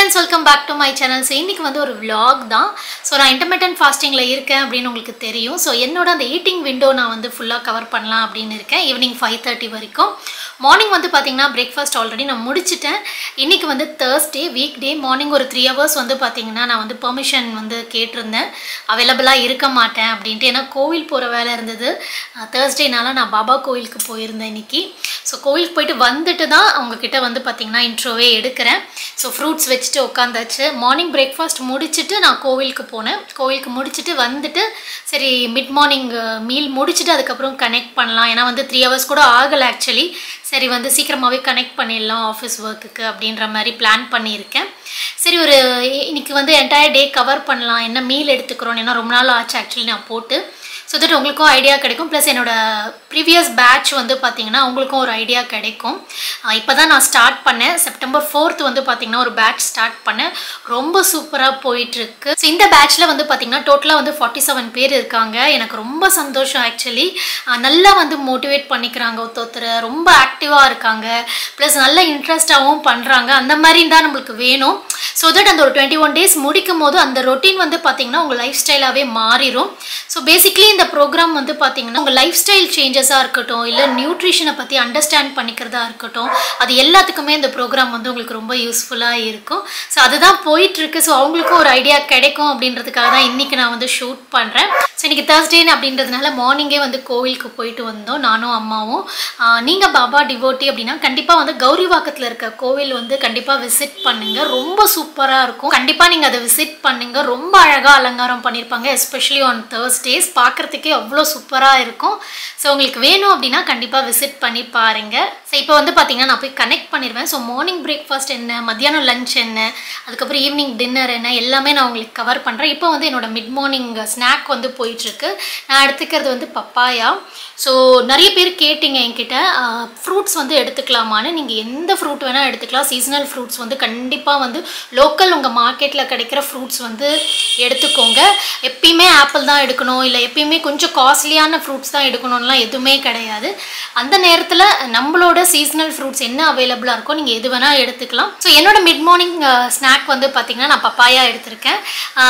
friends welcome back to my channel so இன்றைக்கி வந்து ஒரு vlog தான் ஸோ நான் இன்டர்மீடியன்ட் ஃபாஸ்டிங்கில் இருக்கேன் அப்படின்னு உங்களுக்கு தெரியும் ஸோ என்னோட அந்த ஈட்டிங் விண்டோ நான் வந்து ஃபுல்லாக கவர் பண்ணலாம் அப்படின்னு இருக்கேன் ஈவினிங் ஃபைவ் தேர்ட்டி வரைக்கும் மார்னிங் வந்து பார்த்திங்கன்னா பிரேக்ஃபாஸ்ட் ஆல்ரெடி நான் முடிச்சிட்டேன் இன்றைக்கி வந்து தேர்ஸ்டே வீக் டே மார்னிங் ஒரு த்ரீ ஹவர்ஸ் வந்து பார்த்திங்கன்னா நான் வந்து பெர்மிஷன் வந்து கேட்டிருந்தேன் அவைலபிளாக இருக்க மாட்டேன் அப்படின்ட்டு ஏன்னா கோவில் போகிற வேலை இருந்தது தேர்ஸ்டேனால நான் பாபா கோவிலுக்கு போயிருந்தேன் இன்னைக்கு ஸோ கோவிலுக்கு போயிட்டு வந்துட்டு தான் அவங்கக்கிட்ட வந்து பார்த்திங்கன்னா இன்ட்ரோவே எடுக்கிறேன் ஸோ ஃப்ரூட்ஸ் வச்சுட்டு உட்காந்தாச்சு மார்னிங் பிரேக்ஃபாஸ்ட் முடிச்சுட்டு நான் கோவிலுக்கு போனேன் கோவிலுக்கு முடிச்சுட்டு வந்துட்டு சரி மிட் மார்னிங் மீல் முடிச்சுட்டு அதுக்கப்புறம் கனெக்ட் பண்ணலாம் ஏன்னா வந்து த்ரீ ஹவர்ஸ் கூட ஆகலை ஆக்சுவலி சரி வந்து சீக்கிரமாகவே கனெக்ட் பண்ணிடலாம் ஆஃபீஸ் ஒர்க்குக்கு அப்படின்ற மாதிரி பிளான் பண்ணியிருக்கேன் சரி ஒரு இன்னைக்கு வந்து என்டையர் டே கவர் பண்ணலாம் என்ன மீல் எடுத்துக்கிறோம் ஏன்னா ரொம்ப நாள் ஆச்சு ஆக்சுவலி நான் போட்டு ஸோ தட் உங்களுக்கும் ஐடியா கிடைக்கும் ப்ளஸ் என்னோட ப்ரீவியஸ் பேட்ச் வந்து பார்த்தீங்கன்னா உங்களுக்கும் ஒரு ஐடியா கிடைக்கும் இப்போ தான் நான் ஸ்டார்ட் பண்ணேன் செப்டம்பர் ஃபோர்த் வந்து பார்த்தீங்கன்னா ஒரு பேட்ச் ஸ்டார்ட் பண்ணேன் ரொம்ப சூப்பராக போயிட்டுருக்கு ஸோ இந்த பேட்ச்சில் வந்து பார்த்தீங்கன்னா டோட்டலாக வந்து ஃபார்ட்டி செவன் பேர் இருக்காங்க எனக்கு ரொம்ப சந்தோஷம் ஆக்சுவலி நல்லா வந்து மோட்டிவேட் பண்ணிக்கிறாங்க ஒருத்தர் ரொம்ப ஆக்டிவாக இருக்காங்க ப்ளஸ் நல்ல இன்ட்ரெஸ்டாகவும் பண்ணுறாங்க அந்த மாதிரி தான் நம்மளுக்கு வேணும் ஸோ தட் அந்த ஒரு டுவெண்ட்டி ஒன் டேஸ் முடிக்கும் போது அந்த ரொட்டீன் வந்து பார்த்தீங்கன்னா உங்கள் லைஃப் ஸ்டைலாகவே மாறிடும் ஸோ பேசிக்லி இந்த ப்ரோக்ராம் வந்து பார்த்தீங்கன்னா உங்கள் லைஃப் ஸ்டைல் சேஞ்சஸாக இருக்கட்டும் இல்லை நியூட்ரிஷனை பற்றி அண்டர்ஸ்டாண்ட் பண்ணிக்கிறதா இருக்கட்டும் அது எல்லாத்துக்குமே இந்த ப்ரோக்ராம் வந்து உங்களுக்கு ரொம்ப யூஸ்ஃபுல்லாக இருக்கும் ஸோ அதுதான் போயிட்டுருக்கு ஸோ அவங்களுக்கும் ஒரு ஐடியா கிடைக்கும் அப்படின்றதுக்காக தான் இன்றைக்கி நான் வந்து ஷூட் பண்ணுறேன் ஸோ இன்றைக்கி தேர்ஸ்டேன்னு அப்படின்றதுனால மார்னிங்கே வந்து கோவிலுக்கு போயிட்டு வந்தோம் நானும் அம்மாவும் நீங்கள் பாபா டிவோட்டி அப்படின்னா கண்டிப்பாக வந்து கௌரிவாக்கத்தில் இருக்க கோவில் வந்து கண்டிப்பாக விசிட் பண்ணுங்கள் ரொம்ப சூப்பராக இருக்கும் கண்டிப்பாக நீங்கள் அதை விசிட் பண்ணுங்கள் ரொம்ப அழகாக அலங்காரம் பண்ணியிருப்பாங்க எஸ்பெஷலி ஆன் தேர்ஸ்டேஸ் பார்க்குறதுக்கே அவ்வளோ சூப்பராக இருக்கும் ஸோ உங்களுக்கு வேணும் அப்படின்னா கண்டிப்பாக விசிட் பண்ணி பாருங்கள் ஸோ இப்போ வந்து பார்த்தீங்கன்னா நான் போய் கனெக்ட் பண்ணிடுவேன் ஸோ மார்னிங் பிரேக்ஃபாஸ்ட் என்ன மத்தியானம் லஞ்ச் என்ன அதுக்கப்புறம் ஈவினிங் டின்னர் என்ன எல்லாமே நான் உங்களுக்கு கவர் பண்ணுறேன் இப்போ வந்து என்னோட மிட் மார்னிங் ஸ்நாக் வந்து போயிட்டுருக்கு நான் எடுத்துக்கிறது வந்து பப்பாயா ஸோ நிறைய பேர் கேட்டிங்க என்கிட்ட ஃப்ரூட்ஸ் வந்து எடுத்துக்கலாமான்னு நீங்கள் எந்த ஃப்ரூட் வேணால் எடுத்துக்கலாம் சீசனல் ஃப்ரூட்ஸ் வந்து கண்டிப்பாக வந்து லோக்கல் உங்கள் மார்க்கெட்டில் கிடைக்கிற ஃப்ரூட்ஸ் வந்து எடுத்துக்கோங்க எப்பயுமே ஆப்பிள் தான் எடுக்கணும் இல்லை எப்பயுமே கொஞ்சம் காஸ்ட்லியான ஃப்ரூட்ஸ் தான் எடுக்கணும்லாம் எதுவுமே கிடையாது அந்த நேரத்தில் நம்மளோட சீசனல் ஃப்ரூட்ஸ் என்ன அவைலபிளாக இருக்கோ நீங்கள் எது வேணால் எடுத்துக்கலாம் ஸோ என்னோட மிட் மார்னிங் ஸ்நாக் வந்து பார்த்திங்கன்னா நான் பப்பாயா எடுத்திருக்கேன்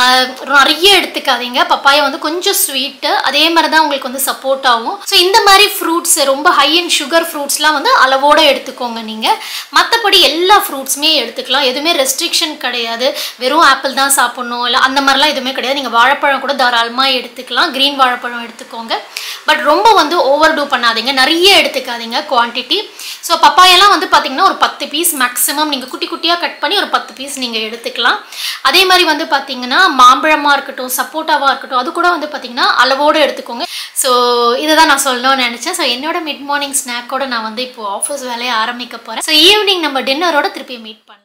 நிறைய எடுத்துக்காதீங்க பப்பாயா வந்து கொஞ்சம் ஸ்வீட்டு அதே மாதிரி தான் உங்களுக்கு வந்து சப்போர்ட் ஆகும் ஸோ இந்த மாதிரி ஃப்ரூட்ஸ் ரொம்ப ஹை அண்ட் சுகர் ஃப்ரூட்ஸ்லாம் வந்து அளவோடு எடுத்துக்கோங்க நீங்கள் மற்றபடி எல்லா ஃப்ரூட்ஸுமே எடுத்துக்கலாம் எதுவுமே ரெஸ்ட்ரிக்ஷன் கிடையாது வெறும் ஆப்பிள் தான் சாப்பிட்ணும் இல்லை அந்த மாதிரிலாம் எதுவுமே கிடையாது நீங்கள் வாழைப்பழம் கூட தாராளமாக எடுத்துக்கலாம் க்ரீன் வாழைப்பழம் எடுத்துக்கோங்க பட் ரொம்ப வந்து ஓவர் டூ பண்ணாதீங்க நிறைய எடுத்துக்காதீங்க குவான்டிட்டி ஸோ பப்பாயெல்லாம் வந்து பார்த்திங்கன்னா ஒரு பத்து பீஸ் மேக்ஸிமம் நீங்கள் குட்டி குட்டியாக கட் பண்ணி ஒரு பத்து பீஸ் நீங்கள் எடுத்துக்கலாம் அதே மாதிரி வந்து பார்த்திங்கன்னா மாம்பழமாக இருக்கட்டும் சப்போட்டாவாக இருக்கட்டும் அது கூட வந்து பார்த்திங்கன்னா அளவோடு எடுத்துக்கோங்க ஸோ இதை தான் நான் சொல்லணும்னு நினச்சேன் ஸோ என்னோட மிட் மார்னிங் ஸ்நாக்கோட நான் வந்து இப்போ ஆஃபீஸ் வேலையை ஆரம்பிக்க போகிறேன் ஸோ ஈவினிங் நம்ம டின்னரோட திருப்பி மீட் பண்ணலாம்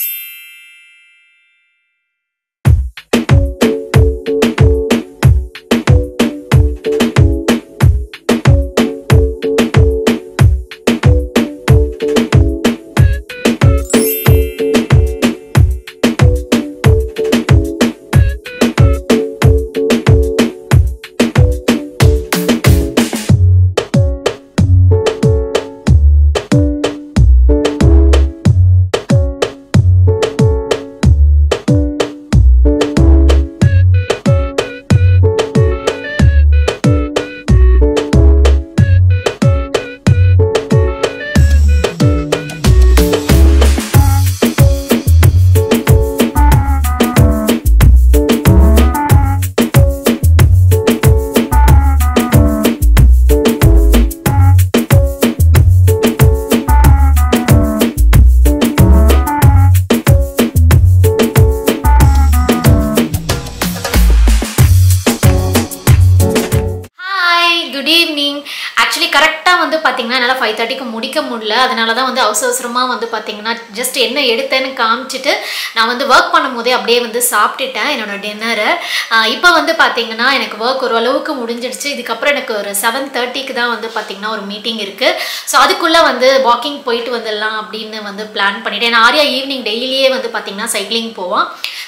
குட் ஈவினிங் ஆக்சுவலி கரெக்டாக வந்து பார்த்தீங்கன்னா என்னால் ஃபைவ் தேர்ட்டிக்கு முடிக்க முடியல அதனால தான் வந்து அவசர அவசரமாக வந்து பார்த்தீங்கன்னா ஜஸ்ட் என்ன எடுத்தேன்னு காமிச்சிட்டு நான் வந்து ஒர்க் பண்ணும்போதே அப்படியே வந்து சாப்பிட்டுட்டேன் என்னோட டின்னரை இப்போ வந்து பார்த்தீங்கன்னா எனக்கு ஒர்க் ஓரளவுக்கு முடிஞ்சிடுச்சு இதுக்கப்புறம் எனக்கு ஒரு செவன் தேர்ட்டிக்கு தான் வந்து பார்த்தீங்கன்னா ஒரு மீட்டிங் இருக்குது ஸோ அதுக்குள்ளே வந்து வாக்கிங் போயிட்டு வந்துடலாம் அப்படின்னு வந்து பிளான் பண்ணிட்டேன் நான் ஆரியா ஈவினிங் டெய்லியே வந்து பார்த்தீங்கன்னா சைக்கிளிங் போவான்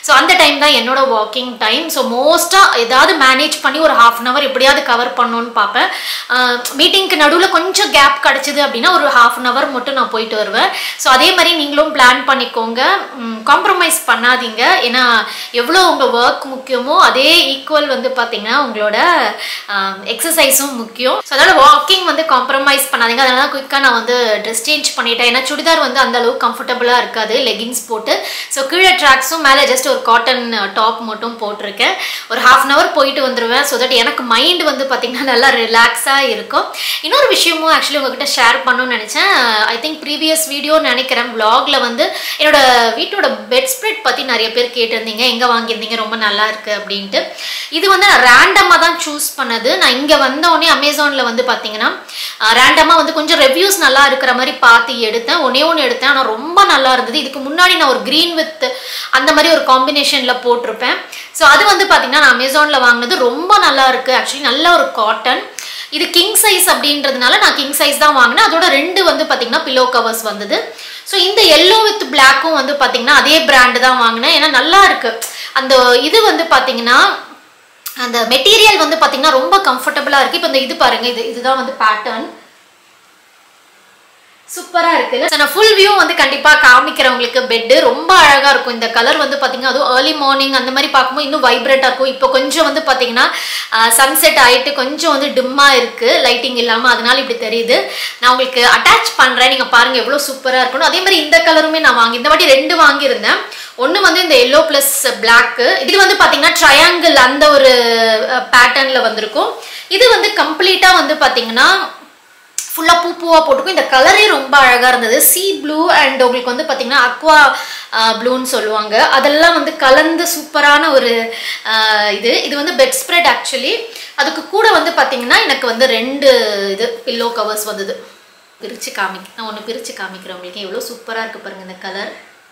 ஸோ அந்த டைம் தான் என்னோட வாக்கிங் டைம் ஸோ மோஸ்ட்டாக ஏதாவது மேனேஜ் பண்ணி ஒரு ஹாஃப் அன் ஹவர் எப்படியாவது கவர் பண்ணணும்னு பார்ப்பேன் மீட்டிங்க்கு நடுவில் கொஞ்சம் கேப் கிடச்சிது அப்படின்னா ஒரு ஹாஃப் அன் ஹவர் மட்டும் நான் போயிட்டு வருவேன் ஸோ அதே மாதிரி நீங்களும் பிளான் பண்ணிக்கோங்க காம்ப்ரமைஸ் பண்ணாதீங்க ஏன்னா எவ்வளோ உங்கள் ஒர்க் முக்கியமோ அதே ஈக்குவல் வந்து பார்த்தீங்கன்னா உங்களோட எக்ஸசைஸும் முக்கியம் ஸோ அதனால் வாக்கிங் வந்து காம்ப்ரமைஸ் பண்ணாதீங்க அதனால தான் குயிக்காக நான் வந்து ட்ரெஸ் சேஞ்ச் பண்ணிட்டேன் ஏன்னா சுடிதார் வந்து அந்த அளவுக்கு கம்ஃபர்டபுளாக இருக்காது லெகின்ஸ் போட்டு ஸோ கீழே ட்ராக்ஸும் மேலே ஜஸ்ட் ஒரு காட்டன் டாப் மட்டும் போட்டிருக்கேன் ஒரு ஹாஃப் அன் ஹவர் போயிட்டு வந்துடுவேன் ஸோ தட் எனக்கு மைண்ட் வந்து பார்த்திங்கன்னா நல்லா ரிலாக்ஸாக இருக்கும் இன்னொரு விஷயமும் ஆக்சுவலி உங்ககிட்ட ஷேர் பண்ணணும்னு நினச்சேன் ஐ திங்க் ப்ரீவியஸ் வீடியோ நினைக்கிறேன் vlogல வந்து என்னோட வீட்டோட பெட் ஸ்ப்ரெட் பற்றி நிறைய பேர் கேட்டிருந்தீங்க எங்கே வாங்கியிருந்தீங்க ரொம்ப நல்லா இருக்கு அப்படின்ட்டு இது வந்து நான் ரேண்டமாக தான் சூஸ் பண்ணது நான் இங்கே வந்தோடனே அமேசானில் வந்து பார்த்தீங்கன்னா ரேண்டமாக வந்து கொஞ்சம் ரிவ்யூஸ் நல்லா இருக்கிற மாதிரி பார்த்து எடுத்தேன் ஒன்னே ஒன்று எடுத்தேன் ஆனால் ரொம்ப நல்லா இருந்தது இதுக்கு முன்னாடி நான் ஒரு க்ரீன் வித் அந்த மாதிரி ஒரு காம்பினேஷனில் போட்டிருப்பேன் ஸோ அது வந்து பார்த்தீங்கன்னா நான் அமேசானில் வாங்கினது ரொம்ப நல்லா இருக்குது ஆக்சுவலி நல்ல ஒரு காட்டன் இது கிங் சைஸ் அப்படின்றதுனால நான் கிங் சைஸ் தான் வாங்கினேன் அதோட ரெண்டு வந்து பார்த்தீங்கன்னா பில்லோ கவர்ஸ் வந்தது ஸோ இந்த எல்லோ வித் பிளாக்கும் வந்து பார்த்தீங்கன்னா அதே பிராண்டு தான் வாங்கினேன் ஏன்னா நல்லா இருக்கு அந்த இது வந்து பார்த்தீங்கன்னா அந்த மெட்டீரியல் வந்து பார்த்தீங்கன்னா ரொம்ப கம்ஃபர்டபுளாக இருக்குது இப்போ இந்த இது பாருங்க இது இதுதான் வந்து பேட்டர்ன் சூப்பராக இருக்குல்ல ஸோ நான் ஃபுல் வியூ வந்து கண்டிப்பாக காமிக்கிறேன் உங்களுக்கு பெட்டு ரொம்ப அழகாக இருக்கும் இந்த கலர் வந்து பார்த்தீங்கன்னா அதுவும் ஏர்லி மார்னிங் அந்த மாதிரி பார்க்கும்போது இன்னும் வைப்ரேட்டாக இருக்கும் இப்போ கொஞ்சம் வந்து பார்த்தீங்கன்னா சன்செட் ஆகிட்டு கொஞ்சம் வந்து டிம்மாக இருக்குது லைட்டிங் இல்லாமல் அதனால இப்படி தெரியுது நான் உங்களுக்கு அட்டாச் பண்ணுறேன் நீங்கள் பாருங்கள் எவ்வளோ சூப்பராக இருக்கணும் அதே மாதிரி இந்த கலருமே நான் வாங்கி இந்த வாட்டி ரெண்டு வாங்கியிருந்தேன் ஒன்று வந்து இந்த எல்லோ ப்ளஸ் பிளாக்கு இது வந்து பார்த்தீங்கன்னா ட்ரையாங்கிள் அந்த ஒரு பேட்டர்னில் வந்திருக்கும் இது வந்து கம்ப்ளீட்டாக வந்து பார்த்தீங்கன்னா ஃபுல்லாக பூ பூவாக போட்டிருக்கும் இந்த கலரே ரொம்ப அழகாக இருந்தது சி ப்ளூ அண்ட் உங்களுக்கு வந்து பார்த்தீங்கன்னா அக்வா ப்ளூன்னு சொல்லுவாங்க அதெல்லாம் வந்து கலந்து சூப்பரான ஒரு ஆஹ், இது இது வந்து பெட் ஸ்ப்ரெட் ஆக்சுவலி அதுக்கு கூட வந்து பார்த்தீங்கன்னா எனக்கு வந்து ரெண்டு இது பில்லோ கவர்ஸ் வந்தது பிரித்து காமிக்க நான் ஒன்று பிரித்து காமிக்கிறேன் உங்களுக்கு எவ்வளோ சூப்பராக இருக்குது பாருங்கள் இந்த கலர்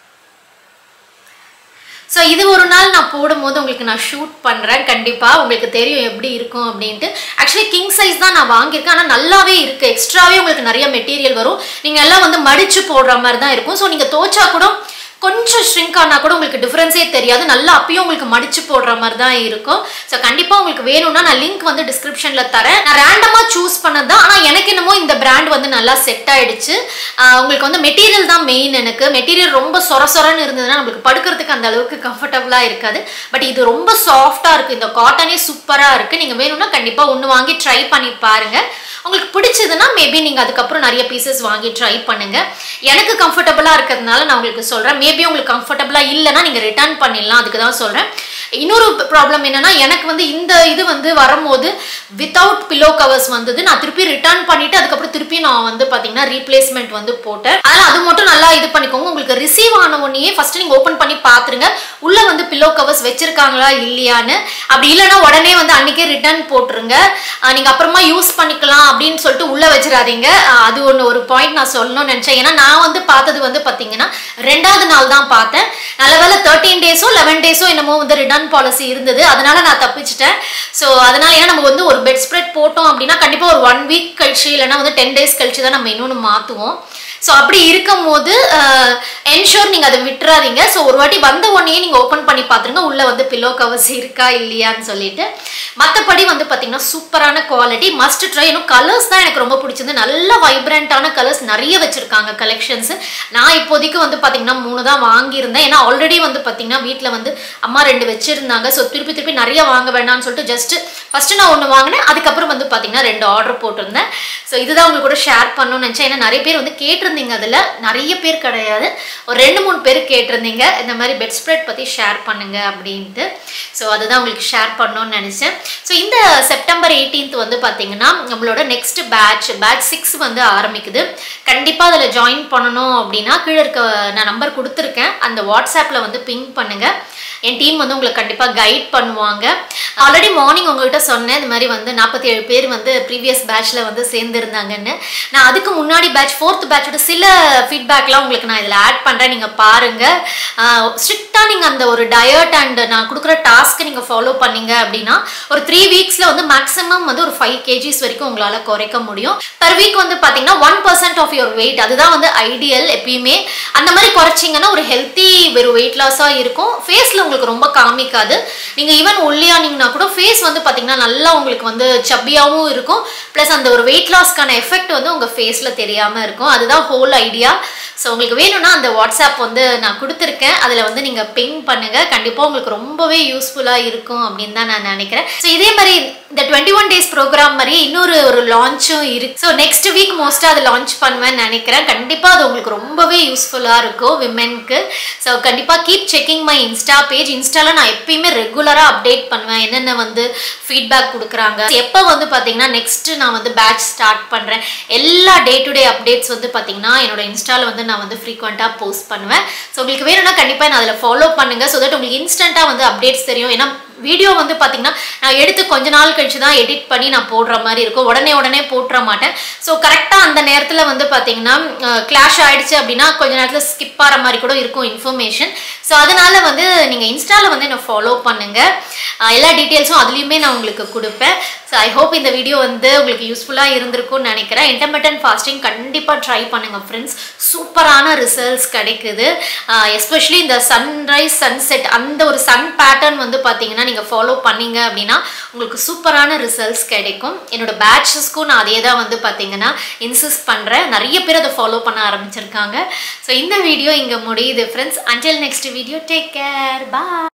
ஸோ இது ஒரு நாள் நான் போடும்போது உங்களுக்கு நான் ஷூட் பண்ணுறேன் கண்டிப்பாக உங்களுக்கு தெரியும் எப்படி இருக்கும் அப்படின்ட்டு ஆக்சுவலி கிங் சைஸ் தான் நான் வாங்கியிருக்கேன் ஆனால் நல்லாவே இருக்குது எக்ஸ்ட்ராவே உங்களுக்கு நிறைய மெட்டீரியல் வரும் நீங்கள் எல்லாம் வந்து மடித்து போடுற மாதிரி தான் இருக்கும் ஸோ நீங்கள் தோச்சா கூட கொஞ்சம் ஷ்ரிங்க் ஆனால் கூட உங்களுக்கு டிஃப்ரென்ஸே தெரியாது நல்லா அப்பயும் உங்களுக்கு மடிச்சு போடுற மாதிரி தான் இருக்கும் ஸோ கண்டிப்பாக உங்களுக்கு வேணும்னா நான் லிங்க் வந்து டிஸ்கிரிப்ஷனில் தரேன் நான் ரேண்டமாக சூஸ் பண்ணது தான் ஆனால் எனக்கு என்னமோ இந்த பிராண்ட் வந்து நல்லா செட் ஆயிடுச்சு ஆஹ் உங்களுக்கு வந்து மெட்டீரியல் தான் மெயின் எனக்கு மெட்டீரியல் ரொம்ப சொர சொரன்னு இருந்ததுன்னா நம்மளுக்கு படுக்கிறதுக்கு அந்த அளவுக்கு கம்ஃபர்டபுளாக இருக்காது பட் இது ரொம்ப சாஃப்டாக இருக்குது இந்த காட்டனே சூப்பராக இருக்குது நீங்கள் வேணும்னா கண்டிப்பாக ஒன்று வாங்கி ட்ரை பண்ணி பாருங்கள் உங்களுக்கு பிடிச்சதுன்னா மேபி நீங்கள் அதுக்கப்புறம் நிறைய பீசஸ் வாங்கி ட்ரை பண்ணுங்க எனக்கு கம்ஃபர்டபுளாக இருக்கிறதுனால நான் உங்களுக்கு சொல்கிறேன் மேபி உங்களுக்கு கம்ஃபர்டபுளாக இல்லைன்னா நீங்கள் ரிட்டர்ன் பண்ணிடலாம் அதுக்கு தான் சொல்கிறேன் இன்னொரு ப்ராப்ளம் என்னன்னா எனக்கு வந்து இந்த இது வந்து வரும்போது வித்தவுட் பில்லோ கவர்ஸ் வந்தது நான் திருப்பி ரிட்டர்ன் பண்ணிட்டு அதுக்கப்புறம் திருப்பி நான் வந்து பார்த்தீங்கன்னா ரீப்ளேஸ்மெண்ட் வந்து போட்டேன் அதனால் அது மட்டும் நல்லா இது பண்ணிக்கோங்க உங்களுக்கு ரிசீவ் ஆன உடனே ஃபர்ஸ்ட் நீங்கள் ஓப்பன் பண்ணி பார்த்துருங்க உள்ள வந்து பில்லோ கவர்ஸ் வச்சிருக்காங்களா இல்லையான்னு அப்படி இல்லைன்னா உடனே வந்து அன்னைக்கே ரிட்டர்ன் போட்டுருங்க அஹ் நீங்க அப்புறமா யூஸ் பண்ணிக்கலாம் அப்படின்னு சொல்லிட்டு உள்ள வச்சிடாதீங்க அஹ் அது ஒன்று ஒரு பாயிண்ட் நான் சொல்லணும்னு நினைச்சேன் ஏன்னா நான் வந்து பார்த்தது வந்து பார்த்தீங்கன்னா ரெண்டாவது நாள் தான் பார்த்தேன் நல்ல வேலை தேர்ட்டீன் டேஸோ லெவன் டேஸோ என்னமோ வந்து ரிட்டர்ன் பாலிசி இருந்தது அதனால நான் தப்பிச்சிட்டேன் ஸோ அதனால ஏன்னா நம்ம வந்து ஒரு பெட் ஸ்ப்ரெட் போட்டோம் அப்படின்னா கண்டிப்பாக ஒரு ஒன் வீக் கழிச்சு இல்லைன்னா வந்து டென் டேஸ் கழிச்சு தான் நம்ம இன்னொன்று மாற்றுவோம் ஸோ அப்படி இருக்கும் போது என்ஷூர் நீங்கள் அதை விட்டுறாதீங்க ஸோ ஒரு வாட்டி வந்த உடனே நீங்கள் ஓப்பன் பண்ணி பார்த்துருங்க உள்ளே வந்து பில்லோ கவர்ஸ் இருக்கா இல்லையான்னு சொல்லிட்டு மற்றபடி வந்து பார்த்தீங்கன்னா சூப்பரான குவாலிட்டி மஸ்ட் ட்ரை இன்னும் கலர்ஸ் தான் எனக்கு ரொம்ப பிடிச்சது நல்ல வைப்ரண்ட்டான கலர்ஸ் நிறைய வச்சுருக்காங்க கலெக்ஷன்ஸ் நான் இப்போதைக்கு வந்து பார்த்தீங்கன்னா மூணு தான் வாங்கியிருந்தேன் ஏன்னா ஆல்ரெடி வந்து பார்த்தீங்கன்னா வீட்டில் வந்து அம்மா ரெண்டு வச்சுருந்தாங்க ஸோ திருப்பி திருப்பி நிறைய வாங்க வேண்டாம்னு சொல்லிட்டு ஜஸ்ட் ஃபஸ்ட்டு நான் ஒன்று வாங்கினேன் அதுக்கப்புறம் வந்து பார்த்தீங்கன்னா ரெண்டு ஆர்டர் போட்டிருந்தேன் ஸோ இதுதான் உங்களுக்கு கூட ஷேர் பண்ணணும்னு நினச்சேன் ஏன்னா நிறைய பேர் வந்து கேட்டிருந்தீங்க அதில் நிறைய பேர் கிடையாது ஒரு ரெண்டு மூணு பேர் கேட்டிருந்தீங்க இந்த மாதிரி பெட் ஸ்ப்ரெட் பற்றி ஷேர் பண்ணுங்க அப்படின்ட்டு ஸோ அதுதான் உங்களுக்கு ஷேர் பண்ணணும்னு நினச்சேன் ஸோ இந்த செப்டம்பர் 18th வந்து பார்த்தீங்கன்னா நம்மளோட நெக்ஸ்ட் பேட்ச் பேட்ச் சிக்ஸ் வந்து ஆரம்பிக்குது கண்டிப்பாக அதில் ஜாயின் பண்ணணும் அப்படின்னா கீழே இருக்க நான் நம்பர் கொடுத்துருக்கேன் அந்த வாட்ஸ்அப்பில் வந்து பிங் பண்ணுங்கள் என் டீம் வந்து உங்களுக்கு கண்டிப்பாக கைட் பண்ணுவாங்க ஆல்ரெடி மார்னிங் உங்ககிட்ட சொன்னேன் இந்த மாதிரி வந்து நாற்பத்தி ஏழு பேர் வந்து ப்ரீவியஸ் பேட்ச்சில் வந்து சேர்ந்துருந்தாங்கன்னு நான் அதுக்கு முன்னாடி பேட்ச் ஃபோர்த் பேட்சோட சில ஃபீட்பேக்லாம் உங்களுக்கு நான் இதில் ஆட் பண்ணுறேன் நீங்கள் பாருங்கள் ஸ்ட்ரிக்டாக கரெக்டாக நீங்கள் அந்த ஒரு டயட் அண்ட் நான் கொடுக்குற டாஸ்க்கு நீங்கள் ஃபாலோ பண்ணீங்க அப்படின்னா ஒரு த்ரீ வீக்ஸில் வந்து மேக்ஸிமம் வந்து ஒரு ஃபைவ் கேஜிஸ் வரைக்கும் உங்களால் குறைக்க முடியும் பர் வீக் வந்து பார்த்தீங்கன்னா one percent of your weight அதுதான் வந்து ஐடியல் எப்பயுமே அந்த மாதிரி குறைச்சிங்கன்னா ஒரு ஹெல்த்தி வெறும் வெயிட் லாஸாக இருக்கும் ஃபேஸில் உங்களுக்கு ரொம்ப காமிக்காது நீங்கள் ஈவன் ஒல்லியானீங்கன்னா கூட ஃபேஸ் வந்து பார்த்தீங்கன்னா நல்லா உங்களுக்கு வந்து சப்பியாகவும் இருக்கும் ப்ளஸ் அந்த ஒரு வெயிட் லாஸ்க்கான எஃபெக்ட் வந்து உங்கள் ஃபேஸில் தெரியாமல் இருக்கும் அதுதான் ஹோல் ஐடியா ஸோ உங்களுக்கு வேணும்னா அந்த வாட்ஸ்அப் வந்து நான் கொடுத்துருக்கேன் அதில் வந்து நீங்கள் பிங் பண்ணுங்கள் கண்டிப்பாக உங்களுக்கு ரொம்பவே யூஸ்ஃபுல்லாக இருக்கும் அப்படின்னு தான் நான் நினைக்கிறேன் ஸோ இதே மாதிரி இந்த டுவெண்ட்டி ஒன் டேஸ் ப்ரோக்ராம் மாதிரி இன்னொரு ஒரு லான்ச்சும் இருக்கு ஸோ நெக்ஸ்ட் வீக் மோஸ்ட்டாக அதை லான்ச் பண்ணுவேன்னு நினைக்கிறேன் கண்டிப்பாக அது உங்களுக்கு ரொம்பவே யூஸ்ஃபுல்லாக இருக்கும் விமென்க்கு ஸோ கண்டிப்பாக keep checking my insta page இன்ஸ்டால நான் எப்பயுமே ரெகுலராக அப்டேட் பண்ணுவேன் என்னென்ன வந்து ஃபீட்பேக் கொடுக்குறாங்க எப்போ வந்து பார்த்தீங்கன்னா நெக்ஸ்ட் நான் வந்து பேட்ச் ஸ்டார்ட் பண்ணுறேன் எல்லா டே டு டே அப்டேட்ஸ் வந்து பார்த்தீங்கன்னா என்னோட இன்ஸ்டால வந்து நான் வந்து ஃப்ரீக்வெண்ட்டாக போஸ்ட் பண்ணுவேன் ஸோ உங்களுக்கு வேணும்னா கண்டிப்பாக நான் அதில் ஃபாலோ பண்ணுங்க ஸோ தட் உங்களுக்கு இன்ஸ்டண்ட்டாக வந்து அப்டேட்ஸ் தெரியும் ஏன்னா வீடியோ வந்து பார்த்தீங்கன்னா நான் எடுத்து கொஞ்ச நாள் கழிச்சு தான் எடிட் பண்ணி நான் போடுற மாதிரி இருக்கும் உடனே உடனே போட்டுற மாட்டேன் ஸோ கரெக்டாக அந்த நேரத்தில் வந்து பார்த்தீங்கன்னா கிளாஷ் ஆயிடுச்சு அப்படின்னா கொஞ்ச நேரத்தில் ஸ்கிப் ஆகிற மாதிரி கூட இருக்கும் இன்ஃபர்மேஷன் ஸோ அதனால வந்து நீங்கள் இன்ஸ்டாவில் வந்து என்னை ஃபாலோ பண்ணுங்கள் எல்லா டீட்டெயில்ஸும் அதுலேயுமே நான் உங்களுக்கு கொடுப்பேன் ஸோ ஐ ஹோப் இந்த வீடியோ வந்து உங்களுக்கு யூஸ்ஃபுல்லாக இருந்திருக்கும்னு நினைக்கிறேன் இன்டர்மீடியன்ட் ஃபாஸ்டிங் கண்டிப்பாக ட்ரை பண்ணுங்கள் ஃப்ரெண்ட்ஸ் சூப்பரான ரிசல்ட்ஸ் கிடைக்குது எஸ்பெஷலி இந்த சன்ரைஸ் சன்செட் அந்த ஒரு சன் பேட்டர்ன் வந்து பார்த்தீங்கன்னா நீங்கள் ஃபாலோ பண்ணீங்க அப்படின்னா உங்களுக்கு சூப்பரான ரிசல்ட்ஸ் கிடைக்கும் என்னோட பேட்சஸ்க்கும் நான் அதே தான் வந்து பார்த்தீங்கன்னா இன்சிஸ்ட் பண்ணுறேன் நிறைய பேர் அதை ஃபாலோ பண்ண ஆரம்பிச்சிருக்காங்க ஸோ இந்த வீடியோ இங்கே முடியுது friends until next video take care பா